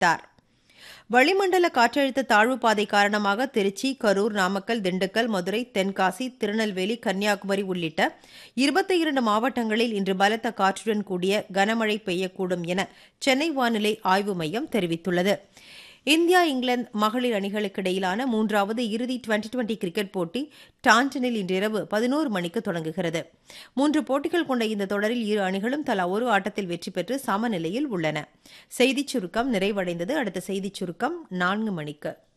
தெரிவித்தார் வளிமண்டல காற்றழுத்த தாழ்வு பாதை காரணமாக திருச்சி கரூர் நாமக்கல் திண்டுக்கல் மதுரை தென்காசி திருநெல்வேலி கன்னியாகுமரி உள்ளிட்ட இருபத்தி இரண்டு மாவட்டங்களில் இன்று பலத்த காற்றுடன் கூடிய கனமழை பெய்யக்கூடும் என சென்னை வானிலை ஆய்வு மையம் தெரிவித்துள்ளது இந்தியா இங்கிலாந்து மகளிர் அணிகளுக்கு இடையிலான மூன்றாவது இறுதி டுவெண்டி டுவெண்டி கிரிக்கெட் போட்டி டாண்டனில் இன்றிரவு பதினோரு மணிக்கு தொடங்குகிறது மூன்று போட்டிகள் கொண்ட இந்த தொடரில் இரு அணிகளும் தலா ஒரு ஆட்டத்தில் வெற்றி பெற்று சமநிலையில் உள்ளன செய்திச் சுருக்கம் நிறைவடைந்தது அடுத்த செய்திச் சுருக்கம் நான்கு மணிக்கு